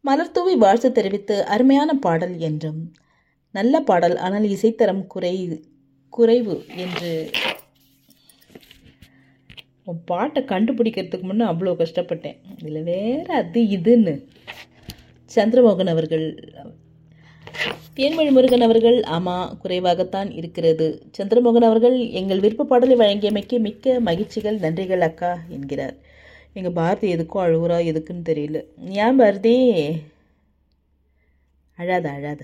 மலர்தூவி வாழ்த்து தெரிவித்து அருமையான பாடல் என்றும் நல்ல பாடல் ஆனால் இசைத்தரம் குறை குறைவு என்று உன் பாட்டை கண்டுபிடிக்கிறதுக்கு முன்னே அவ்வளோ கஷ்டப்பட்டேன் இதில் வேற அது இதுன்னு சந்திரமோகன் அவர்கள் தேன்மொழி முருகன் அவர்கள் ஆமாம் குறைவாகத்தான் இருக்கிறது சந்திரமோகன் அவர்கள் எங்கள் விருப்ப பாடலை வழங்கியமைக்கு மிக்க மகிழ்ச்சிகள் நன்றிகள் அக்கா என்கிறார் எங்கள் பாரதி எதுக்கோ அழுகுறா எதுக்குன்னு தெரியல ஏன் பாரதி அழாத அழாத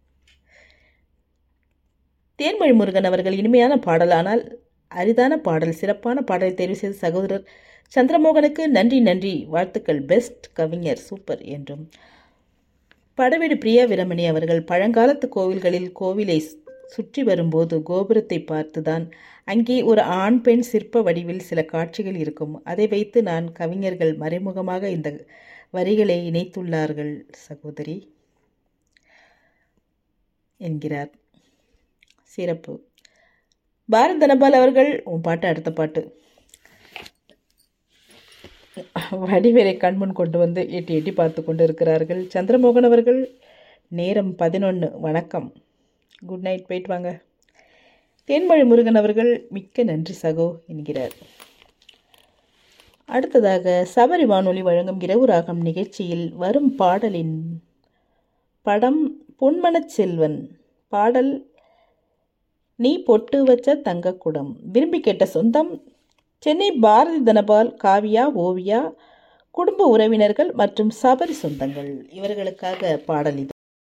தேன்மொழி முருகன் அவர்கள் இனிமையான பாடல் ஆனால் அரிதான பாடல் சிறப்பான பாடலை தேர்வு செய்த சகோதரர் சந்திரமோகனுக்கு நன்றி நன்றி வாழ்த்துக்கள் பெஸ்ட் கவிஞர் சூப்பர் என்றும் படவீடு பிரியா வீரமணி அவர்கள் பழங்காலத்து கோவில்களில் கோவிலை சுற்றி வரும்போது கோபுரத்தை பார்த்துதான் அங்கே ஒரு ஆண் பெண் சிற்ப வடிவில் சில காட்சிகள் இருக்கும் அதை வைத்து நான் கவிஞர்கள் மறைமுகமாக இந்த வரிகளை இணைத்துள்ளார்கள் சகோதரி என்கிறார் சிறப்பு பாரத் தனபால் அவர்கள் உன் பாட்டு அடுத்த பாட்டு வடிவேலை கண்முன் கொண்டு வந்து எட்டி எட்டி பார்த்து கொண்டு இருக்கிறார்கள் சந்திரமோகன் அவர்கள் நேரம் பதினொன்று வணக்கம் குட் நைட் போயிட்டு வாங்க தேன்மொழி முருகன் அவர்கள் மிக்க நன்றி சகோ என்கிறார் அடுத்ததாக சபரி வானொலி வழங்கும் இரவு ராகம் நிகழ்ச்சியில் வரும் பாடலின் படம் பொன்மனச் செல்வன் பாடல் நீ பொட்டு வச்ச தங்கக்குடம் விரும்பி கேட்ட சொந்தம் சென்னை பாரதி தனபால் காவியா ஓவியா குடும்ப உறவினர்கள் மற்றும் சபரி சொந்தங்கள் இவர்களுக்காக பாடல் இது